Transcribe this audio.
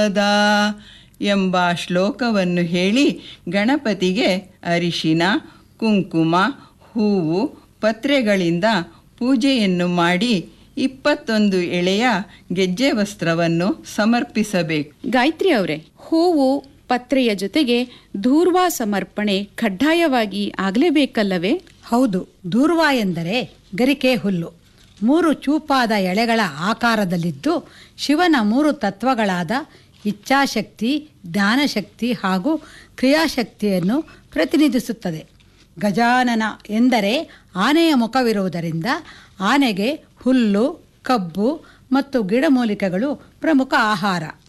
ಸದಾ ಎಂಬ ಶ್ಲೋಕವನ್ನು ಹೇಳಿ ಗಣಪತಿಗೆ ಅರಿಶಿನ ಕುಂಕುಮ ಹೂವು ಪತ್ರೆಗಳಿಂದ ಪೂಜೆಯನ್ನು ಮಾಡಿ ಇಪ್ಪತ್ತೊಂದು ಎಳೆಯ ಗೆಜ್ಜೆ ವಸ್ತ್ರವನ್ನು ಸಮರ್ಪಿಸಬೇಕು ಗಾಯತ್ರಿ ಅವರೇ ಹೂವು ಪತ್ರೆಯ ಜೊತೆಗೆ ಧೂರ್ವಾ ಸಮರ್ಪಣೆ ಕಡ್ಡಾಯವಾಗಿ ಆಗಲೇಬೇಕಲ್ಲವೇ ಹೌದು ದೂರ್ವ ಎಂದರೆ ಗರಿಕೆ ಹುಲ್ಲು ಮೂರು ಚೂಪಾದ ಎಳೆಗಳ ಆಕಾರದಲ್ಲಿದ್ದು ಶಿವನ ಮೂರು ತತ್ವಗಳಾದ ಇಚ್ಛಾಶಕ್ತಿ ಜ್ಞಾನಶಕ್ತಿ ಹಾಗೂ ಕ್ರಿಯಾಶಕ್ತಿಯನ್ನು ಪ್ರತಿನಿಧಿಸುತ್ತದೆ ಗಜಾನನ ಎಂದರೆ ಆನೆಯ ಮುಖವಿರುವುದರಿಂದ ಆನೆಗೆ ಹುಲ್ಲು ಕಬ್ಬು ಮತ್ತು ಗಿಡಮೂಲಿಕೆಗಳು ಪ್ರಮುಖ ಆಹಾರ